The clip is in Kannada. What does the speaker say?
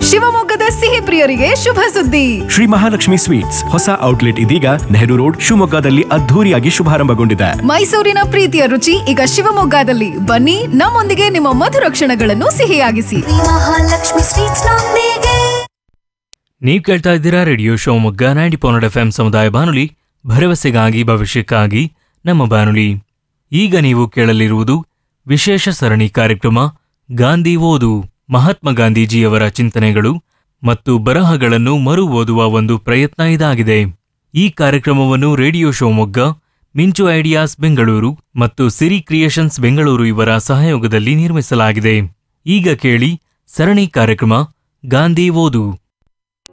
ಶಿವಮೊಗ್ಗದ ಸಿಹಿ ಪ್ರಿಯರಿಗೆ ಶುಭ ಸುದ್ದಿ ಶ್ರೀ ಮಹಾಲಕ್ಷ್ಮಿ ಸ್ವೀಟ್ಸ್ ಹೊಸ ಔಟ್ಲೆಟ್ ಇದೀಗ ನೆಹರು ರೋಡ್ ಶಿವಮೊಗ್ಗದಲ್ಲಿ ಅದ್ಧೂರಿಯಾಗಿ ಶುಭಾರಂಭಗೊಂಡಿದೆ ಮೈಸೂರಿನ ಪ್ರೀತಿಯ ರುಚಿ ಈಗ ಶಿವಮೊಗ್ಗದಲ್ಲಿ ಬನ್ನಿ ನಮ್ಮೊಂದಿಗೆ ನಿಮ್ಮ ಮಧುರ ಕ್ಷಣಗಳನ್ನು ಸಿಹಿಯಾಗಿಸಿ ಮಹಾಲಕ್ಷ್ಮಿ ಸ್ವೀಟ್ಸ್ ನೊಂದಿಗೆ ನೀವು ಕೇಳ್ತಾ ಇದ್ದೀರಾ radio Shivamogga ninety point F M ಸಮುದಾಯ ಬಾನುಲಿ ಭರವಸೆಗಾಗಿ ಭವಿಷ್ಯಕ್ಕಾಗಿ ನಮ್ಮ ಬಾನುಲಿ ಈಗ ನೀವು ಕೇಳಲಿರುವುದು ವಿಶೇಷ ಸರಣಿ ಕಾರ್ಯಕ್ರಮ ಗಾಂಧಿ ಓದು ಮಹಾತ್ಮ ಗಾಂಧೀಜಿಯವರ ಚಿಂತನೆಗಳು ಮತ್ತು ಬರಹಗಳನ್ನು ಮರು ಓದುವ ಒಂದು ಪ್ರಯತ್ನ ಇದಾಗಿದೆ ಈ ಕಾರ್ಯಕ್ರಮವನ್ನು ರೇಡಿಯೋ ಶಿವಮೊಗ್ಗ ಮಿಂಚು ಐಡಿಯಾಸ್ ಬೆಂಗಳೂರು ಮತ್ತು ಸಿರಿ ಕ್ರಿಯೇಷನ್ಸ್ ಬೆಂಗಳೂರು ಇವರ ಸಹಯೋಗದಲ್ಲಿ ನಿರ್ಮಿಸಲಾಗಿದೆ ಈಗ ಕೇಳಿ ಸರಣಿ ಕಾರ್ಯಕ್ರಮ ಗಾಂಧಿ ಓದು